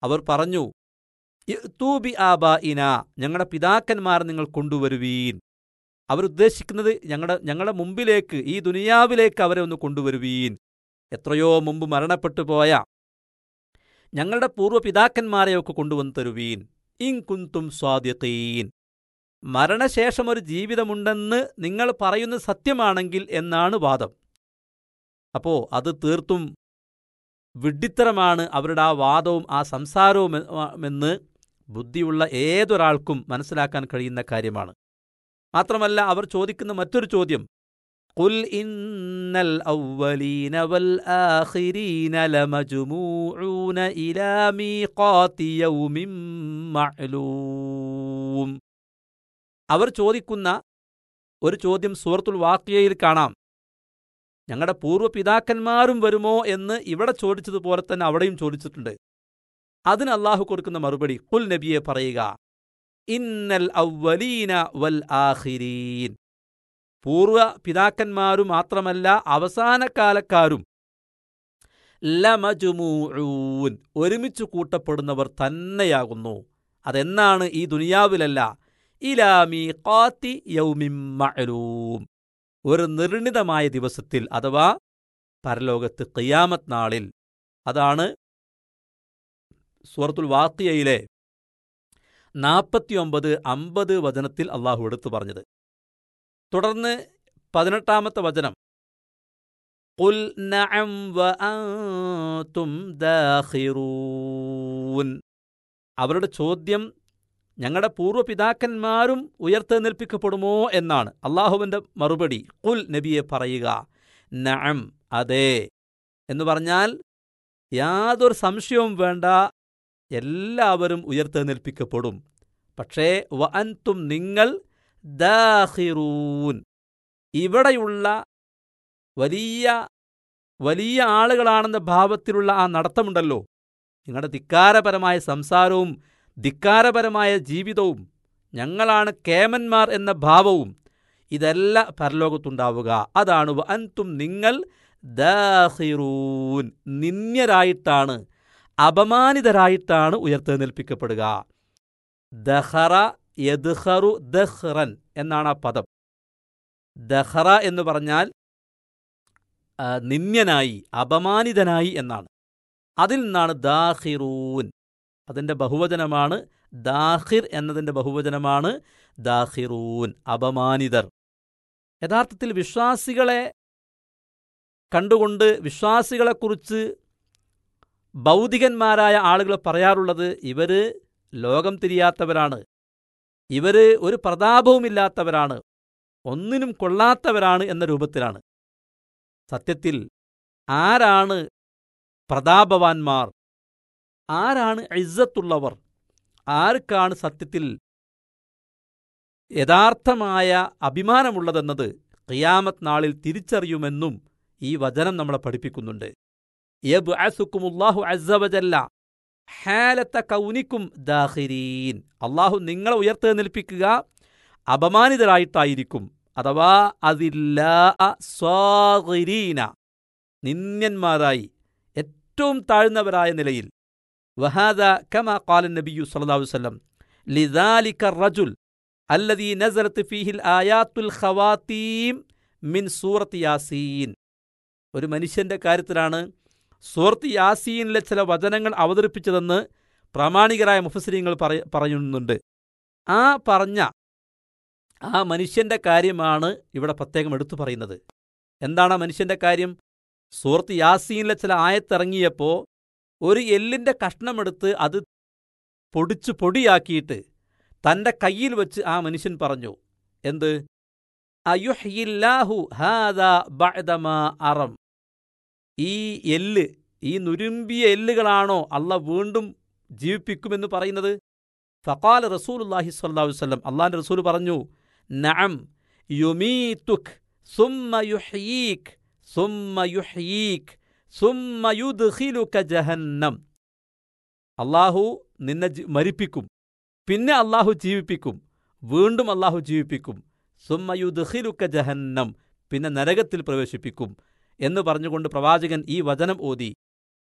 അവർ പറഞ്ഞു തൂബി ആബ ഇന ഞങ്ങളുടെ പിതാക്കന്മാർ നിങ്ങൾ കൊണ്ടുവരുവീൻ അവരുദ്ദേശിക്കുന്നത് ഞങ്ങളുടെ ഞങ്ങളുടെ മുമ്പിലേക്ക് ഈ ദുനിയാവിലേക്ക് അവരെ ഒന്ന് കൊണ്ടുവരുവീൻ എത്രയോ മുമ്പ് മരണപ്പെട്ടു പോയ ഞങ്ങളുടെ പൂർവ്വ പിതാക്കന്മാരെയൊക്കെ കൊണ്ടുവന്ന് തരുവീൻ ഇൻ കുന്തും സ്വാദ്യത്തീൻ മരണശേഷം ഒരു ജീവിതമുണ്ടെന്ന് നിങ്ങൾ പറയുന്നത് സത്യമാണെങ്കിൽ എന്നാണ് വാദം അപ്പോ അത് തീർത്തും വിഡ്ഢിത്തരമാണ് അവരുടെ ആ വാദവും ആ സംസാരവുമെന്ന് ബുദ്ധിയുള്ള ഏതൊരാൾക്കും മനസ്സിലാക്കാൻ കഴിയുന്ന കാര്യമാണ് മാത്രമല്ല അവർ ചോദിക്കുന്ന മറ്റൊരു ചോദ്യം قل إن الأولين والآخرين لمجموعون إلى ميقات يوم معلوم അവർ ചോദിക്കുന്ന ഒരു ചോദ്യം സൂറത്തുൽ വാക്കിയയിൽ കാണാം ഞങ്ങളുടെ പൂർവ്വ പിതാക്കന്മാരും വരുമോ എന്ന് ഇവിടെ ചോദിച്ചതുപോലെ തന്നെ അവിടെയും ചോദിച്ചിട്ടുണ്ട് അതിന് അള്ളാഹു കൊടുക്കുന്ന മറുപടി കുൽ നബിയെ പറയുക ഇന്നൽ ഔവലീന വൽ ആഖിരീൻ പൂർവ്വ പിതാക്കന്മാരും മാത്രമല്ല അവസാനകാലക്കാരും ലമജുമൂഊൻ ഒരുമിച്ച് കൂട്ടപ്പെടുന്നവർ തന്നെയാകുന്നു അതെന്നാണ് ഈ ദുനിയാവിലല്ല ഇലാമി കാത്തി യൗമിം മഅലൂം ഒരു നിർണിതമായ ദിവസത്തിൽ അഥവാ പരലോകത്ത് ഖിയാമത്ത് നാളിൽ അതാണ് സൂറത്തുൽ വാക്കിയയിലെ നാൽപ്പത്തിയൊമ്പത് അമ്പത് വചനത്തിൽ അള്ളാഹു എടുത്തു പറഞ്ഞത് തുടർന്ന് പതിനെട്ടാമത്തെ വചനം قل نعم وأنتم داخرون അവരുടെ ചോദ്യം ഞങ്ങളുടെ പൂർവ്വ പിതാക്കന്മാരും ഉയർത്തെഴുന്നേൽപ്പിക്കപ്പെടുമോ എന്നാണ് അള്ളാഹുവിന്റെ മറുപടി കുൽ നബിയെ പറയുക നഅം അതെ എന്ന് പറഞ്ഞാൽ യാതൊരു സംശയവും വേണ്ട എല്ലാവരും ഉയർത്തെഴുന്നേൽപ്പിക്കപ്പെടും പക്ഷേ വ അൻതും നിങ്ങൾ ദാഹിറൂൻ ഇവിടെയുള്ള വലിയ വലിയ ആളുകളാണെന്ന ഭാവത്തിലുള്ള ആ നടത്തമുണ്ടല്ലോ നിങ്ങളുടെ ധിക്കാരപരമായ സംസാരവും ധിക്കാരപരമായ ജീവിതവും ഞങ്ങളാണ് കേമന്മാർ എന്ന ഭാവവും ഇതല്ല പരലോകത്തുണ്ടാവുക അതാണ് വ അൻതും നിങ്ങൾ ദാഹിറൂൻ നിന്യരായിട്ടാണ് അപമാനിതരായിട്ടാണ് ഉയർത്തെഴുന്നേൽപ്പിക്കപ്പെടുക ദഹറ യദ്ഹറു ദഹ്റൻ എന്നാണ് ആ പദം ദഹറ എന്ന് പറഞ്ഞാൽ ആ, നിന്യനായി അപമാനിതനായി എന്നാണ് അതിൽ നിന്നാണ് ദാഹിറൂൻ അതിൻ്റെ ബഹുവചനമാണ് ദാഹിർ എന്നതിൻ്റെ ബഹുവചനമാണ് ദാഹിറൂൻ അപമാനിതർ യഥാർത്ഥത്തിൽ വിശ്വാസികളെ കണ്ടുകൊണ്ട് വിശ്വാസികളെക്കുറിച്ച് ഭൗതികന്മാരായ ആളുകൾ പറയാറുള്ളത് ഇവര് ലോകം തിരിയാത്തവരാണ് ഇവര് ഒരു പ്രതാപവുമില്ലാത്തവരാണ് ഒന്നിനും കൊള്ളാത്തവരാണ് എന്ന രൂപത്തിലാണ് സത്യത്തിൽ ആരാണ് പ്രതാപവാന്മാർ ആരാണ് ഇസ്സത്തുള്ളവർ ആർക്കാണ് സത്യത്തിൽ യഥാർത്ഥമായ അഭിമാനമുള്ളതെന്നത് ഖിയാമത്ത് നാളിൽ തിരിച്ചറിയുമെന്നും ഈ വചനം നമ്മളെ പഠിപ്പിക്കുന്നുണ്ട് യബ്അസുക്കുമുല്ലാഹു അസ്സവജല്ല ഹാലത്ത കൗനിക്കും ദാഹിരീൻ അള്ളാഹു നിങ്ങളെ ഉയർത്തെഴുന്നേൽപ്പിക്കുക അപമാനിതരായിട്ടായിരിക്കും അഥവാ അതില്ലാ സ്വാഗിരീന നിന്യന്മാരായി ഏറ്റവും താഴ്ന്നവരായ നിലയിൽ വഹാദ കമ ഖാല നബിയു സല്ലല്ലാഹു അലൈഹി വസല്ലം ലിദാലിക റജുൽ അല്ലദീ നസലത്ത് ഫീഹിൽ ആയാത്തുൽ ഖവാതീം മിൻ സൂറത്ത് യാസീൻ ഒരു മനുഷ്യന്റെ കാര്യത്തിലാണ് സൂറത്ത് യാസീനിലെ ചില വചനങ്ങൾ അവതരിപ്പിച്ചതെന്ന് പ്രാമാണികരായ മുഫസിരിങ്ങൾ പറയുന്നുണ്ട് ആ പറഞ്ഞ ആ മനുഷ്യന്റെ കാര്യമാണ് ഇവിടെ പ്രത്യേകം എടുത്തു പറയുന്നത് എന്താണ് ആ മനുഷ്യന്റെ കാര്യം സൂറത്ത് യാസീനിലെ ചില ആയത്തിറങ്ങിയപ്പോൾ ഒരു എല്ലിന്റെ കഷ്ണമെടുത്ത് അത് പൊടിച്ചു പൊടിയാക്കിയിട്ട് തന്റെ കയ്യിൽ വെച്ച് ആ മനുഷ്യൻ പറഞ്ഞു എന്ത് അയുഹ്യില്ലാഹു ഹാദാ ബഅദമാ അറം ഈ എല്ല് ഈ നുരുമ്പിയ എല്ലുകളാണോ അല്ല വീണ്ടും ജീവിപ്പിക്കുമെന്ന് പറയുന്നത് ഫഖാൽ റസൂലുല്ലാഹി സ്വല്ലല്ലാഹു അലൈഹി വസല്ലം അള്ളാഹിന്റെ റസൂൽ പറഞ്ഞു നഅം യുമീതുക് സുമ്മ യുഹ്യീക് സുമ്മ യുഹ്യീക് സുമ്മ യുദ്ഖിലുക ജഹന്നം അള്ളാഹു നിന്നെ ജി- മരിപ്പിക്കും പിന്നെ അള്ളാഹു ജീവിപ്പിക്കും വീണ്ടും അള്ളാഹു ജീവിപ്പിക്കും സുമ്മ യുദ്ഖിലുക ജഹന്നം പിന്നെ നരകത്തിൽ പ്രവേശിപ്പിക്കും എന്ന് പറഞ്ഞുകൊണ്ട് പ്രവാചകൻ ഈ വചനം ഓതി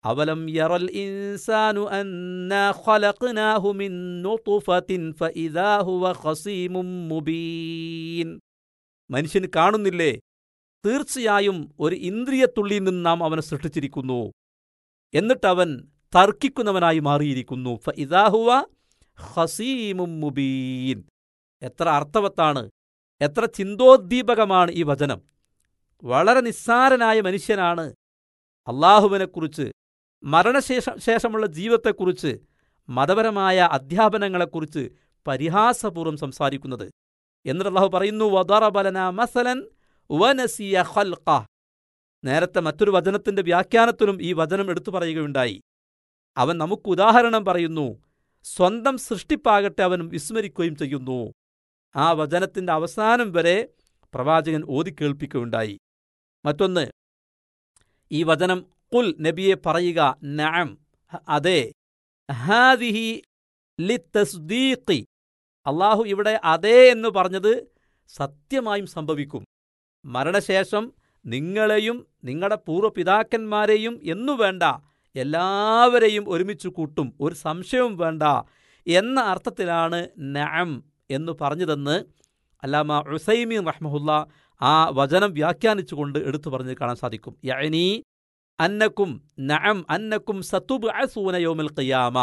അവലം യറൽ ഇൻസാനു അന്നാ ഖലഖ്നാഹു മിൻ നുത്ഫത്തിൻ ഫഇദാ ഹുവ ഖസീമും മുബീൻ മനുഷ്യൻ കാണുന്നില്ലേ തീർച്ചയായും ഒരു ഇന്ദ്രിയത്തുള്ളിയിൽ നിന്ന് നാം അവനെ സൃഷ്ടിച്ചിരിക്കുന്നു എന്നിട്ടവൻ തർക്കിക്കുന്നവനായി മാറിയിരിക്കുന്നു ഫഇദാഹുവ ഖസീമും മുബീൻ എത്ര അർത്ഥവത്താണ് എത്ര ചിന്തോദ്ദീപകമാണ് ഈ വചനം വളരെ നിസ്സാരനായ മനുഷ്യനാണ് അള്ളാഹുവിനെക്കുറിച്ച് മരണശേഷ ശേഷമുള്ള ജീവിതത്തെക്കുറിച്ച് മതപരമായ അധ്യാപനങ്ങളെക്കുറിച്ച് പരിഹാസപൂർവ്വം സംസാരിക്കുന്നത് എന്നിട്ട് അള്ളാഹു പറയുന്നു വദറബലന മസലൻ വനസിയ ഖൽഖ നേരത്തെ മറ്റൊരു വചനത്തിന്റെ വ്യാഖ്യാനത്തിലും ഈ വചനം എടുത്തു പറയുകയുണ്ടായി അവൻ നമുക്ക് ഉദാഹരണം പറയുന്നു സ്വന്തം സൃഷ്ടിപ്പാകട്ടെ അവൻ വിസ്മരിക്കുകയും ചെയ്യുന്നു ആ വചനത്തിന്റെ അവസാനം വരെ പ്രവാചകൻ ഓതിക്കേൾപ്പിക്കുകയുണ്ടായി മറ്റൊന്ന് ഈ വചനം കുൽ നബിയെ പറയുക നഅം അതെ ഹാദിഹി ലിത്തസ്ദീഖി അള്ളാഹു ഇവിടെ അതേ എന്ന് പറഞ്ഞത് സത്യമായും സംഭവിക്കും മരണശേഷം നിങ്ങളെയും നിങ്ങളുടെ പൂർവ്വപിതാക്കന്മാരെയും എന്നു വേണ്ട എല്ലാവരെയും ഒരുമിച്ച് കൂട്ടും ഒരു സംശയവും വേണ്ട എന്ന അർത്ഥത്തിലാണ് നഅം എന്ന് പറഞ്ഞതെന്ന് അല്ലാമ ഉസൈമീൻ റഹ്മഹുല്ല ആ വചനം വ്യാഖ്യാനിച്ചുകൊണ്ട് എടുത്തു പറഞ്ഞ് കാണാൻ സാധിക്കും യഅനി അന്നക്കും നഅം അന്നക്കും സത്തുബ് അസൂന യോമൽ ഖിയാമ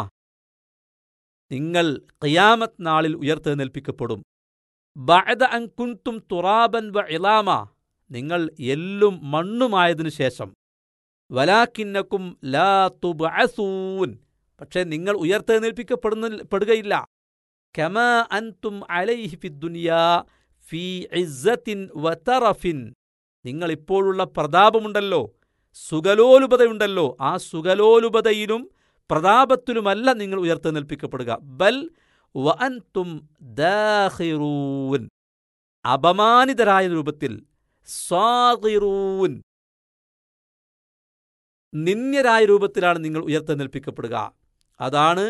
നിങ്ങൾ ഖിയാമത്ത് നാളിൽ ഉയർത്തെഴുന്നേൽപ്പിക്കപ്പെടും ബഅദ അൻ കുൻതും തുറാബൻ വ ഇലാമ നിങ്ങൾ എല്ലും മണ്ണുമായതിനു ശേഷം വലാക്കിന്നക്കും ലാ തുബ്അസൂൻ പക്ഷേ നിങ്ങൾ ഉയർത്തെഴുന്നേൽപ്പിക്കപ്പെടുന്ന പെടുകയില്ല കമ അൻതും അലൈഹി ഫിദ്ദുനിയാ ഫീ ഇസ്സത്തിൻ വതറഫിൻ നിങ്ങൾ ഇപ്പോഴുള്ള പ്രതാപമുണ്ടല്ലോ സുഗലോലുപതയുണ്ടല്ലോ ആ സുഗലോലുപതയിലും പ്രതാപത്തിലുമല്ല നിങ്ങൾ ഉയർത്തെഴുന്നേൽപ്പിക്കപ്പെടുക ബൽ വ അൻതും ദാഹിറൂൻ അപമാനിതരായ രൂപത്തിൽ സ്വാതിറൂൻ നിന്ദ്യരായ രൂപത്തിലാണ് നിങ്ങൾ ഉയർത്തെഴുന്നേൽപ്പിക്കപ്പെടുക അതാണ്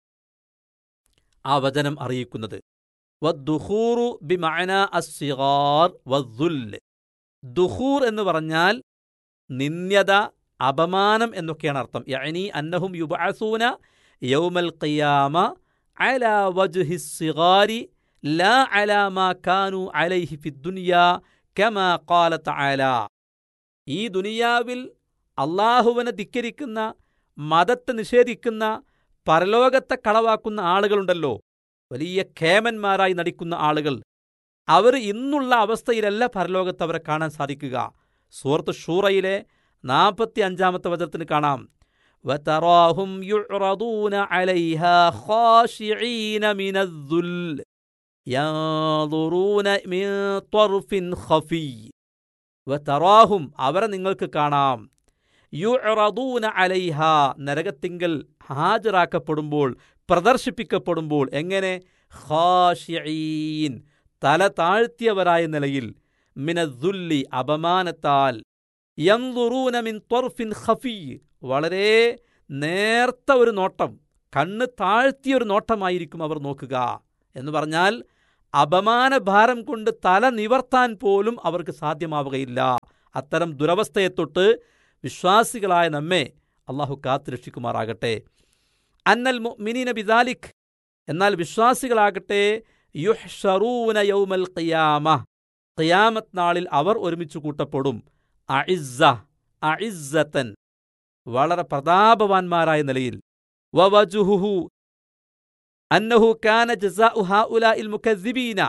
ആ വചനം അറിയിക്കുന്നത് വദ്ദുഹൂറു ബിമഅന അസ്സിഗാർ വദ്ദുല്ല് ദുഹൂർ എന്ന് പറഞ്ഞാൽ നിന്ദ്യത അപമാനം എന്നൊക്കെയാണ് അർത്ഥം യഅനി അന്നഹും യുബഅസൂന യൗമൽ ഖിയാമ അലാ വജ്ഹി സിഗാരി ലാ അലാ മാ കാനു അലൈഹി ഫിദ്ദുനിയാ കമാ ഖാല തആല ഈ ദുനിയാവിൽ അള്ളാഹുവിനെ ധിക്കരിക്കുന്ന മതത്തെ നിഷേധിക്കുന്ന പരലോകത്തെ കളവാക്കുന്ന ആളുകളുണ്ടല്ലോ വലിയ ഖേമന്മാരായി നടിക്കുന്ന ആളുകൾ അവർ ഇന്നുള്ള അവസ്ഥയിലല്ല പരലോകത്ത് അവരെ കാണാൻ സാധിക്കുക സൂറത്ത് ഷൂറയിലെ നാൽപ്പത്തി അഞ്ചാമത്തെ വചനത്തിന് കാണാം وتراهم يعرضون عليها خاشعين من الذل ينظرون من طرف خفي وتراهم അവരെ നിങ്ങൾക്ക് കാണാം യുറദൂന അലൈഹ നരകത്തിങ്കൽ ഹാജരാക്കപ്പെടുമ്പോൾ പ്രദർശിപ്പിക്കപ്പെടുമ്പോൾ എങ്ങനെ ഖാഷിഈൻ തല താഴ്ത്തിയവരായ നിലയിൽ മിനദ്ദുല്ലി അപമാനത്താൽ യംദുറൂന മിൻ ത്വർഫിൻ ഖഫി വളരെ നേർത്ത ഒരു നോട്ടം കണ്ണ് താഴ്ത്തിയ ഒരു നോട്ടമായിരിക്കും അവർ നോക്കുക എന്ന് പറഞ്ഞാൽ അപമാനഭാരം കൊണ്ട് തല നിവർത്താൻ പോലും അവർക്ക് സാധ്യമാവുകയില്ല അത്തരം ദുരവസ്ഥയെ തൊട്ട് വിശ്വാസികളായ നമ്മെ അള്ളാഹു കാത്തുരക്ഷിക്കുമാറാകട്ടെ അന്നൽ മിനീന ബിദാലിഖ് എന്നാൽ വിശ്വാസികളാകട്ടെ യുഹ്ഷറൂന യൗമൽ ഖിയാമ ഖിയാമത്ത് നാളിൽ അവർ ഒരുമിച്ച് കൂട്ടപ്പെടും അഇസ്സ അഇസ്സത്തൻ വളരെ പ്രതാപവാന്മാരായ നിലയിൽ വവജുഹുഹു അന്നഹു കാന ജസാഉ ഹഉലാഇൽ മുകദ്ദിബീന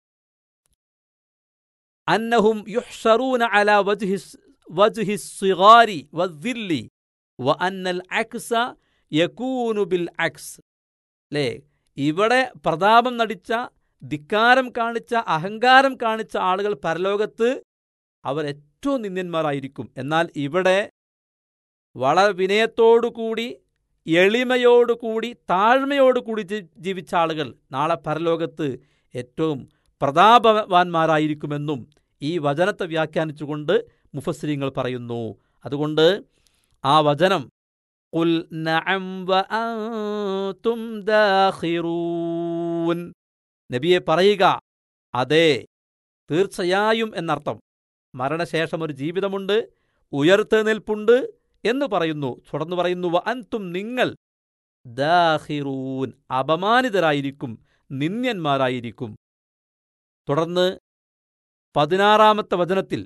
അന്നഹും യുഹ്ഷറൂന അലാ വജ്ഹി വജ്ഹി الصغار والذل وأن العكس يكون بالعكس ലേ ഇവിടെ പ്രതാപം നടിച്ച ധിക്കാരം കാണിച്ച അഹങ്കാരം കാണിച്ച ആളുകൾ പരലോകത്ത് അവർ ഏറ്റവും നിന്ദ്യന്മാരായിരിക്കും എന്നാൽ ഇവിടെ വളരെ വിനയത്തോടുകൂടി എളിമയോടുകൂടി താഴ്മയോടുകൂടി ജീവിച്ച ആളുകൾ നാളെ പരലോകത്ത് ഏറ്റവും പ്രതാപവാന്മാരായിരിക്കുമെന്നും ഈ വചനത്തെ വ്യാഖ്യാനിച്ചുകൊണ്ട് മുഫസ്ലിങ്ങൾ പറയുന്നു അതുകൊണ്ട് ആ വചനം ഖുൽ നഅം വഅൻതും ദാഖിറൂൻ നബിയെ പറയുക അതെ തീർച്ചയായും എന്നർത്ഥം മരണശേഷം ഒരു ജീവിതമുണ്ട് ഉയർത്തെഴുന്നേൽപ്പുണ്ട് എന്ന് പറയുന്നു തുടർന്ന് പറയുന്നു വ അൻതും നിങ്ങൾ ദാഹിറൂൻ അപമാനിതരായിരിക്കും നിന്ദ്യന്മാരായിരിക്കും തുടർന്ന് പതിനാറാമത്തെ വചനത്തിൽ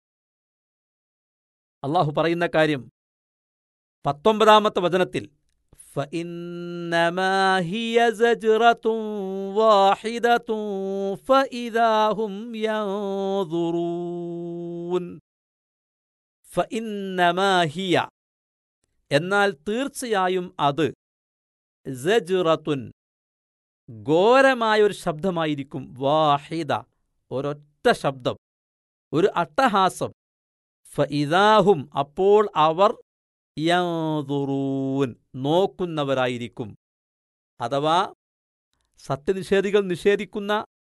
അള്ളാഹു പറയുന്ന കാര്യം പത്തൊമ്പതാമത്തെ വചനത്തിൽ فإنما هي زجرة واحدة فإذا هم ينظرون فإنما هي എന്നാൽ തീർച്ചയായും അത് സജുറത്തുൻ ഘോരമായൊരു ശബ്ദമായിരിക്കും വാഹിദ ഒരൊറ്റ ശബ്ദം ഒരു അട്ടഹാസം ഫഇദാഹും അപ്പോൾ അവർ യൻദുറൂൻ നോക്കുന്നവരായിരിക്കും അഥവാ സത്യനിഷേധികൾ നിഷേധിക്കുന്ന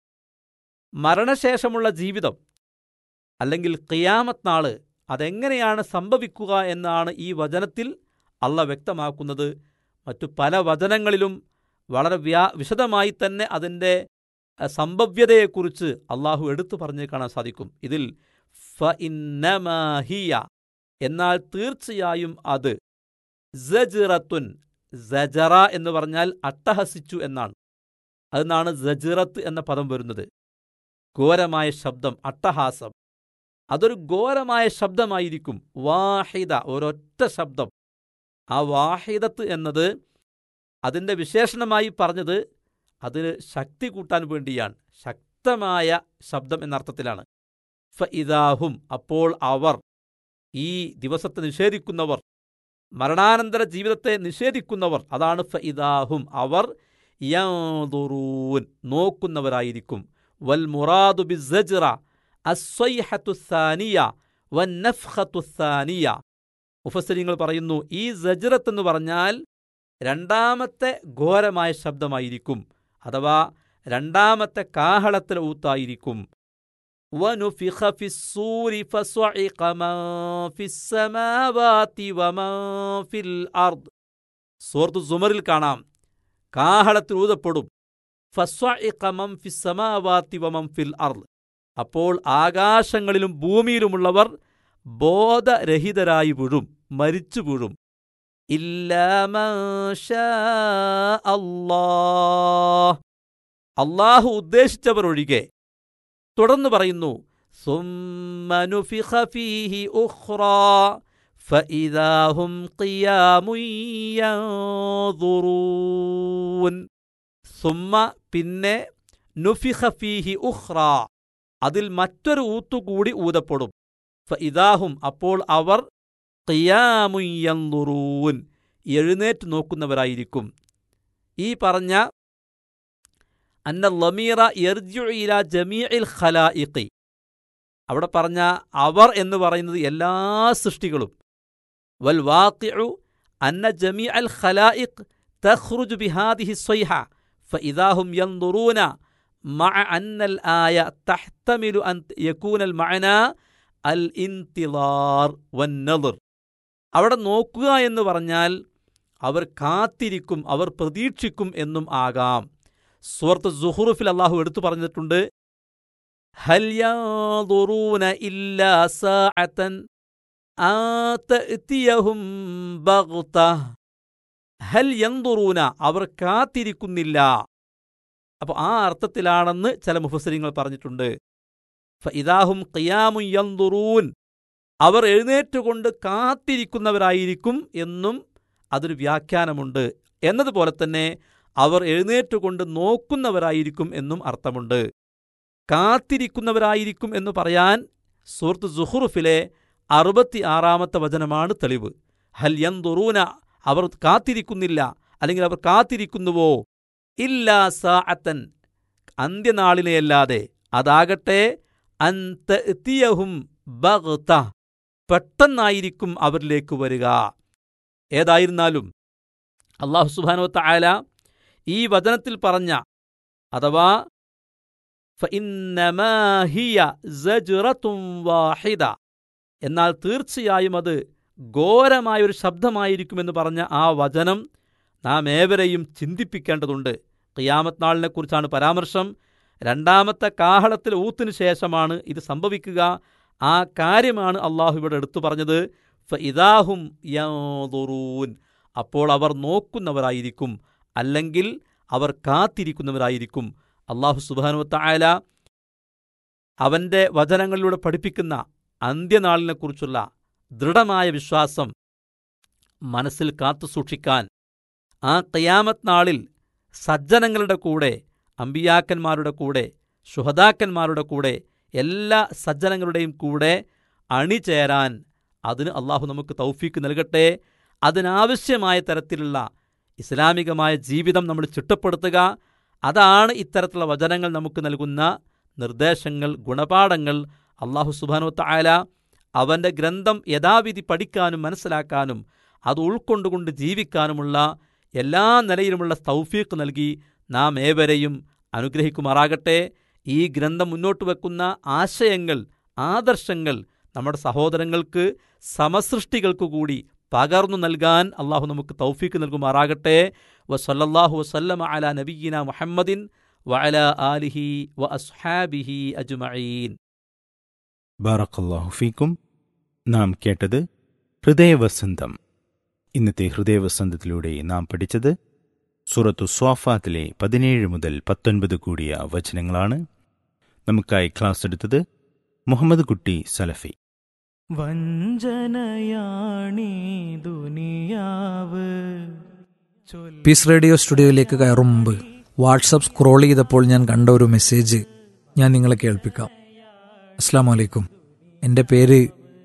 മരണശേഷമുള്ള ജീവിതം അല്ലെങ്കിൽ ഖിയാമത്ത് നാള് അതെങ്ങനെയാണ് സംഭവിക്കുക എന്നാണ് ഈ വചനത്തിൽ അള്ള വ്യക്തമാക്കുന്നത് മറ്റു പല വചനങ്ങളിലും വളരെ വ്യാ വിശദമായി തന്നെ അതിൻ്റെ അഹ്, സംഭവ്യതയെക്കുറിച്ച് അള്ളാഹു എടുത്തു പറഞ്ഞു കാണാൻ സാധിക്കും ഇതിൽ ഫ ഇന്നമാഹിയ എന്നാൽ തീർച്ചയായും അത് സജിറത്തുൻ സജറ എന്ന് പറഞ്ഞാൽ അട്ടഹസിച്ചു എന്നാണ് അതിനാണ് സജിറത്ത് എന്ന പദം വരുന്നത് ഘോരമായ ശബ്ദം അട്ടഹാസം അതൊരു ഘോരമായ ശബ്ദമായിരിക്കും വാഹിദ ഒരൊറ്റ ശബ്ദം ആ വാഹിദത്ത് എന്നത് അതിൻ്റെ വിശേഷണമായി പറഞ്ഞത് അതിന് ശക്തി കൂട്ടാൻ വേണ്ടിയാണ് ശക്തമായ ശബ്ദം എന്നർത്ഥത്തിലാണ് ഫ ഇദാഹും അപ്പോൾ അവർ ഈ ദിവസത്തെ നിഷേധിക്കുന്നവർ മരണാനന്തര ജീവിതത്തെ നിഷേധിക്കുന്നവർ അതാണ് ഫ ഇദാഹും അവർ യൻദുറൂൻ നോക്കുന്നവരായിരിക്കും വൽ മുറാദു ബിസ്സജ്റ അസ്വൈഹത്തു സാനിയ വന്നഫ്ഖത്തു സാനിയ മുഫസ്സരിങ്ങൾ പറയുന്നു ഈ സജ്റത്ത് എന്ന് പറഞ്ഞാൽ രണ്ടാമത്തെ ഘോരമായ ശബ്ദമായിരിക്കും അഥവാ രണ്ടാമത്തെ കാഹളത്തിലെ ഊത്തായിരിക്കും ونفخ في الصور فصعق من في السماوات ومن في الأرض സൂറത്ത് സുമറിൽ കാണാം കാഹളത്തിൽ ഊതപ്പെടും ഫസ്വഇഖ മൻ ഫിസ് സമാവാതി വമൻ ഫിൽ അർദ് അപ്പോൾ ആകാശങ്ങളിലും ഭൂമിയിലുമുള്ളവർ ബോധരഹിതരായി വീഴും മരിച്ചു വീഴും ഇല്ലാ മൻ ഷാ അല്ലാഹ് അള്ളാഹു ഉദ്ദേശിച്ചവർ ഒഴികെ തുടർന്ന് പറയുന്നു ثم نفخ فيه أخرى فإذا هم قيام ينظرون ثم പിന്നെ നുഫിഖ ഫീഹി ഉഖ്റ അതിൽ മറ്റൊരു ഊത്തുകൂടി ഊതപ്പെടും ഫഇദാഹും അപ്പോൾ അവർ ഖിയാമുയ്യന്തുറൂൻ എഴുന്നേറ്റ് നോക്കുന്നവരായിരിക്കും ഈ പറഞ്ഞ അന്ന ലമീറ യർജു ഇല ജമീഇൽ ഖലായിഖി അവിടെ പറഞ്ഞ അവർ എന്ന് പറയുന്നത് എല്ലാ സൃഷ്ടികളും വൽ വാഖിഉ അന്ന ജമീ അൽ ഖലായിഖ് തഖ്റുജു ബിഹാദിഹി സ്വൈഹ ഫഇദാഹും യൻദുറൂന മഅ അന്നൽ ആയ തഹ്തമിലു അൻ യകൂനൽ മഅന അൽ ഇൻതിളാർ വന്നദർ അവിടെ നോക്കുക എന്ന് പറഞ്ഞാൽ അവർ കാത്തിരിക്കും അവർ പ്രതീക്ഷിക്കും എന്നും ആകാം സുഹൃത്ത് സുഹുറുഫിൽ അള്ളാഹു എടുത്തു പറഞ്ഞിട്ടുണ്ട് ഹൽ യൻദുറൂന ഇല്ലാ സാഅതൻ ആ തഅ്തിയഹും ബഗ്ത ഹൽ യന്തുറൂന അവർ കാത്തിരിക്കുന്നില്ല അപ്പോൾ ആ അർത്ഥത്തിലാണെന്ന് ചില മുഫസരിങ്ങൾ പറഞ്ഞിട്ടുണ്ട് ഇതാഹും ഖിയാമു യന്തുറൂൻ അവർ എഴുന്നേറ്റുകൊണ്ട് കാത്തിരിക്കുന്നവരായിരിക്കും എന്നും അതൊരു വ്യാഖ്യാനമുണ്ട് എന്നതുപോലെ തന്നെ അവർ എഴുന്നേറ്റുകൊണ്ട് നോക്കുന്നവരായിരിക്കും എന്നും അർത്ഥമുണ്ട് കാത്തിരിക്കുന്നവരായിരിക്കും എന്ന് പറയാൻ സൂറത്ത് സുഹുറുഫിലെ അറുപത്തി ആറാമത്തെ വചനമാണ് തെളിവ് ഹൽ യന്തുറൂന അവർ കാത്തിരിക്കുന്നില്ല അല്ലെങ്കിൽ അവർ കാത്തിരിക്കുന്നുവോ ഇല്ലാ സാഅത്തൻ അന്ത്യനാളിനെയല്ലാതെ അതാകട്ടെ അന്തഹും ബഗ്ത പെട്ടെന്നായിരിക്കും അവരിലേക്ക് വരിക ഏതായിരുന്നാലും അള്ളാഹു സുബാനോത്ത ആല ഈ വചനത്തിൽ പറഞ്ഞ അഥവാ ഫഇന്നമാഹിയ സജ്റത്തും വാഹിദ എന്നാൽ തീർച്ചയായും അത് ഘോരമായൊരു ശബ്ദമായിരിക്കുമെന്ന് പറഞ്ഞ ആ വചനം നാം ഏവരെയും ചിന്തിപ്പിക്കേണ്ടതുണ്ട് ഖിയാമത്ത് നാളിനെക്കുറിച്ചാണ് പരാമർശം രണ്ടാമത്തെ കാഹളത്തിൽ ഊത്തിനു ശേഷമാണ് ഇത് സംഭവിക്കുക ആ കാര്യമാണ് അള്ളാഹു ഇവിടെ എടുത്തു പറഞ്ഞത് ഫഇദാഹും യൻദുറൂൻ അപ്പോൾ അവർ നോക്കുന്നവരായിരിക്കും അല്ലെങ്കിൽ അവർ കാത്തിരിക്കുന്നവരായിരിക്കും അള്ളാഹു സുബാനുവത്തായാല അവൻ്റെ വചനങ്ങളിലൂടെ പഠിപ്പിക്കുന്ന അന്ത്യനാളിനെക്കുറിച്ചുള്ള ദൃഢമായ വിശ്വാസം മനസ്സിൽ കാത്തു സൂക്ഷിക്കാൻ ആ കയാമത്ത് നാളിൽ സജ്ജനങ്ങളുടെ കൂടെ അമ്പിയാക്കന്മാരുടെ കൂടെ ശുഹദാക്കന്മാരുടെ കൂടെ എല്ലാ സജ്ജനങ്ങളുടെയും കൂടെ അണിചേരാൻ അതിന് അള്ളാഹു നമുക്ക് തൗഫീക്ക് നൽകട്ടെ അതിനാവശ്യമായ തരത്തിലുള്ള ഇസ്ലാമികമായ ജീവിതം നമ്മൾ ചിട്ടപ്പെടുത്തുക അതാണ് ഇത്തരത്തിലുള്ള വചനങ്ങൾ നമുക്ക് നൽകുന്ന നിർദ്ദേശങ്ങൾ ഗുണപാഠങ്ങൾ അള്ളാഹു സുബാനുവത്ത ആല അവൻ്റെ ഗ്രന്ഥം യഥാവിധി പഠിക്കാനും മനസ്സിലാക്കാനും അത് ഉൾക്കൊണ്ടുകൊണ്ട് ജീവിക്കാനുമുള്ള എല്ലാ നിലയിലുമുള്ള തൗഫീഖ് നൽകി നാം ഏവരെയും അനുഗ്രഹിക്കുമാറാകട്ടെ ഈ ഗ്രന്ഥം മുന്നോട്ട് വെക്കുന്ന ആശയങ്ങൾ ആദർശങ്ങൾ നമ്മുടെ സഹോദരങ്ങൾക്ക് സമസൃഷ്ടികൾക്ക് കൂടി പകർന്നു നൽകാൻ അള്ളാഹു നമുക്ക് തൗഫീക്ക് നൽകുമാറാകട്ടെ വസല്ലല്ലാഹു വസല്ലമ അല നബിയിന മുഹമ്മദിൻ വഅല ആലിഹി വ അസ്ഹാബിഹി അജ്മഈൻ ബാറക്കല്ലാഹു ഫീക്കും നാം കേട്ടത് ഹൃദയവസന്തം ഇന്നത്തെ ഹൃദയവസന്തത്തിലൂടെ നാം പഠിച്ചത് സൂറത്തു സ്വാഫാത്തിലെ പതിനേഴ് മുതൽ പത്തൊൻപത് കൂടിയ വചനങ്ങളാണ് നമുക്കായി ക്ലാസ് എടുത്തത് മുഹമ്മദ് കുട്ടി സലഫി വഞ്ചനയാണീ ദുനിയാവ് പീസ് റേഡിയോ സ്റ്റുഡിയോയിലേക്ക് കയറും മുമ്പ് വാട്സപ്പ് സ്ക്രോൾ ചെയ്തപ്പോൾ ഞാൻ കണ്ട ഒരു മെസ്സേജ് ഞാൻ നിങ്ങളെ കേൾപ്പിക്കാം അസ്സാം വലൈക്കും എൻ്റെ പേര്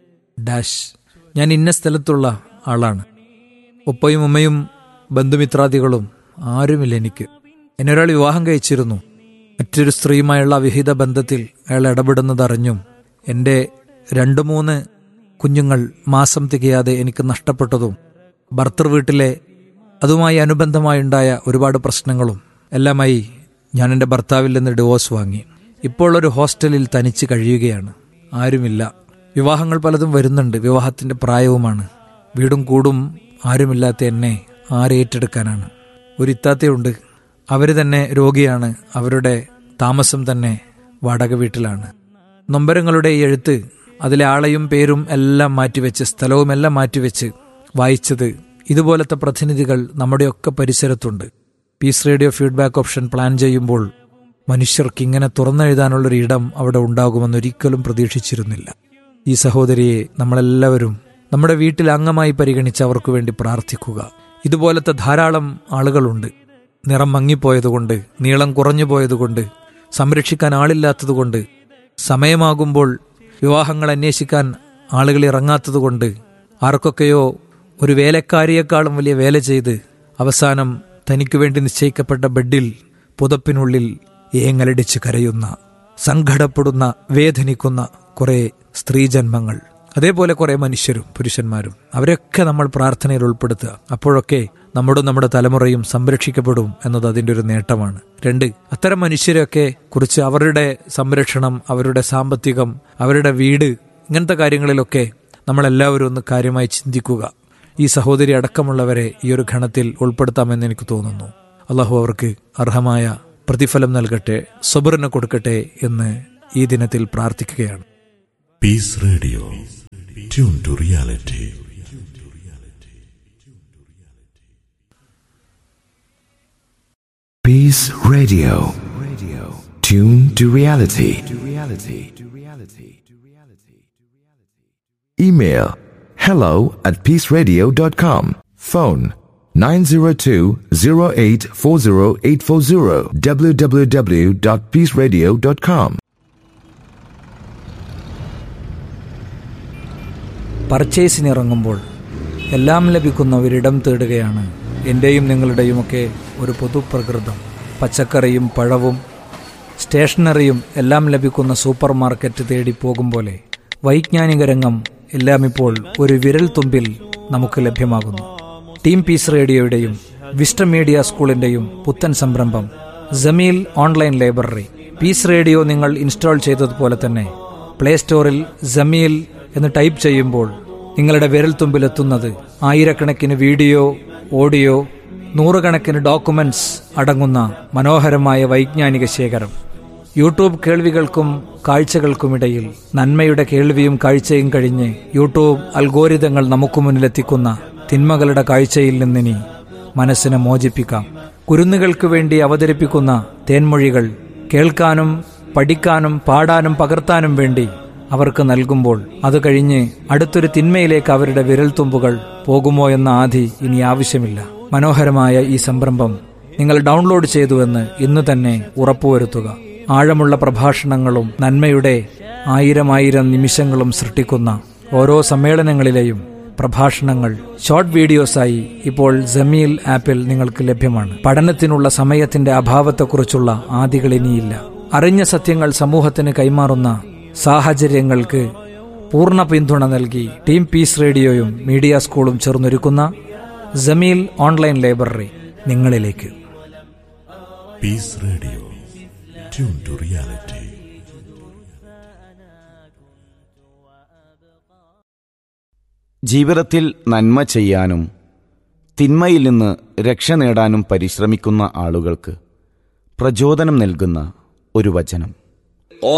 ഡാഷ് ഞാൻ ഇന്ന സ്ഥലത്തുള്ള ആളാണ് ഉപ്പയും ഉമ്മയും ബന്ധുമിത്രാദികളും ആരുമില്ല എനിക്ക് എന്നെ ഒരാൾ വിവാഹം കഴിച്ചിരുന്നു മറ്റൊരു സ്ത്രീയുമായുള്ള അവിഹിത ബന്ധത്തിൽ അയാൾ ഇടപെടുന്നതറിഞ്ഞും എൻ്റെ രണ്ട് മൂന്ന് കുഞ്ഞുങ്ങൾ മാസം തികയാതെ എനിക്ക് നഷ്ടപ്പെട്ടതും ഭർത്തൃ വീട്ടിലെ അതുമായി അനുബന്ധമായുണ്ടായ ഒരുപാട് പ്രശ്നങ്ങളും എല്ലാമായി ഞാൻ എൻ്റെ ഭർത്താവിൽ നിന്ന് ഡിവോഴ്സ് വാങ്ങി ഇപ്പോൾ ഒരു ഹോസ്റ്റലിൽ തനിച്ച് കഴിയുകയാണ് ആരുമില്ല വിവാഹങ്ങൾ പലതും വരുന്നുണ്ട് വിവാഹത്തിന്റെ പ്രായവുമാണ് വീടും കൂടും ആരുമില്ലാത്ത എന്നെ ആരേറ്റെടുക്കാനാണ് ഒരു ഇത്താത്തയുണ്ട് അവർ തന്നെ രോഗിയാണ് അവരുടെ താമസം തന്നെ വാടക വീട്ടിലാണ് നൊമ്പരങ്ങളുടെ ഈ എഴുത്ത് അതിലെ ആളെയും പേരും എല്ലാം മാറ്റിവെച്ച് സ്ഥലവും എല്ലാം മാറ്റിവെച്ച് വായിച്ചത് ഇതുപോലത്തെ പ്രതിനിധികൾ നമ്മുടെയൊക്കെ പരിസരത്തുണ്ട് peace radio feedback option plan ചെയ്യുമ്പോൾ മനുഷ്യർക്ക് ഇങ്ങനെ തുറന്നെഴുതാനുള്ളൊരു ഇടം അവിടെ ഉണ്ടാകുമെന്നൊരിക്കലും പ്രതീക്ഷിച്ചിരുന്നില്ല ഈ സഹോദരിയെ നമ്മളെല്ലാവരും നമ്മുടെ വീട്ടിൽ അംഗമായി പരിഗണിച്ച് അവർക്ക് വേണ്ടി പ്രാർത്ഥിക്കുക ഇതുപോലത്തെ ധാരാളം ആളുകളുണ്ട് നിറം മങ്ങിപ്പോയതുകൊണ്ട് നീളം കുറഞ്ഞു പോയതുകൊണ്ട് സംരക്ഷിക്കാൻ ആളില്ലാത്തതുകൊണ്ട് സമയമാകുമ്പോൾ വിവാഹങ്ങൾ അന്വേഷിക്കാൻ ആളുകൾ ഇറങ്ങാത്തതുകൊണ്ട് ആർക്കൊക്കെയോ ഒരു വേലക്കാരിയേക്കാളും വലിയ വേല ചെയ്ത് അവസാനം തനിക്കു വേണ്ടി നിശ്ചയിക്കപ്പെട്ട ബെഡിൽ പുതപ്പിനുള്ളിൽ ഏങ്ങലടിച്ച് കരയുന്ന സങ്കടപ്പെടുന്ന വേദനിക്കുന്ന കുറെ സ്ത്രീജന്മങ്ങൾ അതേപോലെ കുറെ മനുഷ്യരും പുരുഷന്മാരും അവരൊക്കെ നമ്മൾ പ്രാർത്ഥനയിൽ ഉൾപ്പെടുത്തുക അപ്പോഴൊക്കെ നമ്മുടെ നമ്മുടെ തലമുറയും സംരക്ഷിക്കപ്പെടും എന്നത് അതിൻ്റെ ഒരു നേട്ടമാണ് രണ്ട് അത്തരം മനുഷ്യരെയൊക്കെ കുറിച്ച് അവരുടെ സംരക്ഷണം അവരുടെ സാമ്പത്തികം അവരുടെ വീട് ഇങ്ങനത്തെ കാര്യങ്ങളിലൊക്കെ നമ്മളെല്ലാവരും ഒന്ന് കാര്യമായി ചിന്തിക്കുക ഈ സഹോദരി അടക്കമുള്ളവരെ ഈ ഒരു ഘണത്തിൽ ഉൾപ്പെടുത്താമെന്ന് എനിക്ക് തോന്നുന്നു അള്ളാഹു അവർക്ക് അർഹമായ പ്രതിഫലം നൽകട്ടെ സബറിന് കൊടുക്കട്ടെ എന്ന് ഈ ദിനത്തിൽ പ്രാർത്ഥിക്കുകയാണ് Peace Radio. Tune to reality. Peace Radio. Radio. Tune to reality. To reality. To reality. To reality. Email hello at peaceradio.com. Phone 902-0840840 www.peaceradio.com. പർച്ചേസിനിറങ്ങുമ്പോൾ എല്ലാം ലഭിക്കുന്ന ഒരിടം തേടുകയാണ് എൻ്റെയും നിങ്ങളുടെയുമൊക്കെ ഒരു പൊതുപ്രകൃതം പച്ചക്കറിയും പഴവും സ്റ്റേഷനറിയും എല്ലാം ലഭിക്കുന്ന സൂപ്പർ മാർക്കറ്റ് തേടി പോകും പോലെ വൈജ്ഞാനിക രംഗം എല്ലാം ഇപ്പോൾ ഒരു വിരൽ തുമ്പിൽ നമുക്ക് ലഭ്യമാകുന്നു ടീം പീസ് റേഡിയോയുടെയും വിസ്റ്റം മീഡിയ സ്കൂളിന്റെയും പുത്തൻ സംരംഭം Jameel online library peace radio നിങ്ങൾ ഇൻസ്റ്റാൾ ചെയ്തതുപോലെ തന്നെ പ്ലേ സ്റ്റോറിൽ ജമീൽ എന്ന് ടൈപ്പ് ചെയ്യുമ്പോൾ നിങ്ങളുടെ വിരൽത്തുമ്പിലെത്തുന്നത് ആയിരക്കണക്കിന് വീഡിയോ ഓഡിയോ നൂറുകണക്കിന് ഡോക്യുമെന്റ്സ് അടങ്ങുന്ന മനോഹരമായ വൈജ്ഞാനിക ശേഖരം യൂട്യൂബ് കേൾവികൾക്കും കാഴ്ചകൾക്കുമിടയിൽ നന്മയുടെ കേൾവിയും കാഴ്ചയും കഴിഞ്ഞ് യൂട്യൂബ് അൽഗോരിതങ്ങൾ നമുക്ക് മുന്നിലെത്തിക്കുന്ന തിന്മകളുടെ കാഴ്ചയിൽ നിന്നിനി മനസ്സിനെ മോചിപ്പിക്കാം കുരുന്നുകൾക്ക് വേണ്ടി അവതരിപ്പിക്കുന്ന തേൻമൊഴികൾ കേൾക്കാനും പഠിക്കാനും പാടാനും പകർത്താനും വേണ്ടി അവർക്ക് നൽകുമ്പോൾ അത് കഴിഞ്ഞ് അടുത്തൊരു തിന്മയിലേക്ക് അവരുടെ വിരൽത്തുമ്പുകൾ പോകുമോ എന്ന ആധി ഇനി ആവശ്യമില്ല മനോഹരമായ ഈ സംരംഭം നിങ്ങൾ ഡൗൺലോഡ് ചെയ്തുവെന്ന് ഇന്ന് തന്നെ ഉറപ്പുവരുത്തുക ആഴമുള്ള പ്രഭാഷണങ്ങളും നന്മയുടെ ആയിരം ആയിരം നിമിഷങ്ങളും സൃഷ്ടിക്കുന്ന ഓരോ സമ്മേളനങ്ങളിലെയും പ്രഭാഷണങ്ങൾ ഷോർട്ട് വീഡിയോസായി ഇപ്പോൾ ജമീൽ ആപ്പിൽ നിങ്ങൾക്ക് ലഭ്യമാണ് പഠനത്തിനുള്ള സമയത്തിന്റെ അഭാവത്തെക്കുറിച്ചുള്ള ആദികൾ ഇനിയില്ല അറിഞ്ഞ സത്യങ്ങൾ സമൂഹത്തിന് കൈമാറുന്ന സാഹചര്യങ്ങൾക്ക് പൂർണ്ണ പിന്തുണ നൽകി ടീം പീസ് റേഡിയോയും മീഡിയ സ്കൂളും ചേർന്നൊരുക്കുന്ന ജമീൽ ഓൺലൈൻ ലൈബ്രറി നിങ്ങളിലേക്ക് Peace Radio. Tune to reality. ജീവിതത്തിൽ നന്മ ചെയ്യാനും തിന്മയിൽ നിന്ന് രക്ഷ നേടാനും പരിശ്രമിക്കുന്ന ആളുകൾക്ക് പ്രചോദനം നൽകുന്ന ഒരു വചനം